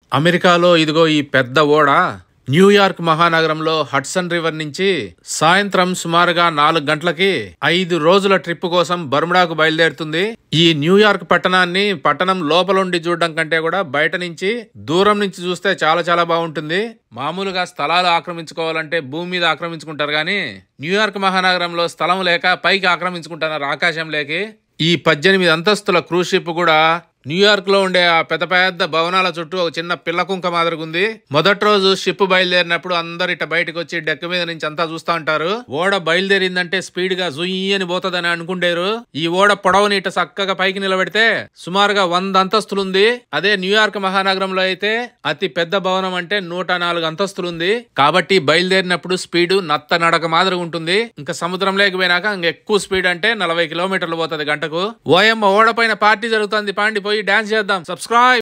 అమెరికాలో ఇదిగో ఈ పెద్ద ఓడ న్యూయార్క్ మహానగరంలో హడ్సన్ రివర్ నుంచి సాయంత్రం సుమారుగా నాలుగు గంటలకి ఐదు రోజుల ట్రిప్ కోసం బర్ముడాకు బయలుదేరుతుంది ఈ న్యూయార్క్ పట్టణాన్ని పట్టణం లోపలుండి చూడడం కంటే కూడా బయట నుంచి దూరం నుంచి చూస్తే చాలా చాలా బాగుంటుంది మామూలుగా స్థలాలు ఆక్రమించుకోవాలంటే భూమి మీద ఆక్రమించుకుంటారు కానీ న్యూయార్క్ మహానగరంలో స్థలం లేక పైకి ఆక్రమించుకుంటున్నారు ఆకాశం లేకి ఈ పద్దెనిమిది అంతస్తుల క్రూజ్ షిప్ కూడా న్యూయార్క్ లో ఉండే ఆ పెద్ద పెద్ద భవనాల చుట్టూ ఒక చిన్న పిల్ల కుంక మాదిరిగా ఉంది మొదటి రోజు షిప్ బయలుదేరినప్పుడు అందరు ఇట్ట బయటకు వచ్చి డెక్ మీద నుంచి అంతా చూస్తా ఉంటారు ఓడ బయలుదేరిందంటే స్పీడ్ గా జుయ్యి అని పోతుందని అనుకుంటారు ఈ ఓడ పొడవుని ఇట్ట చక్కగా పైకి నిలబెడితే సుమారుగా వంద అంతస్తులుంది అదే న్యూయార్క్ మహానగరంలో అయితే అతి పెద్ద భవనం అంటే నూట నాలుగు అంతస్తులు ఉంది కాబట్టి బయలుదేరినప్పుడు స్పీడ్ నత్త నడక మాదిరిగా ఉంటుంది ఇంకా సముద్రంలోకి పోయినాక ఇంకా ఎక్కువ స్పీడ్ అంటే నలభై కిలోమీటర్లు పోతుంది గంటకు ఓఎమ్మ ఓడ పైన పార్టీ జరుగుతుంది పాండి పోయి డాన్స్ చేద్దాం సబ్స్క్రైబ్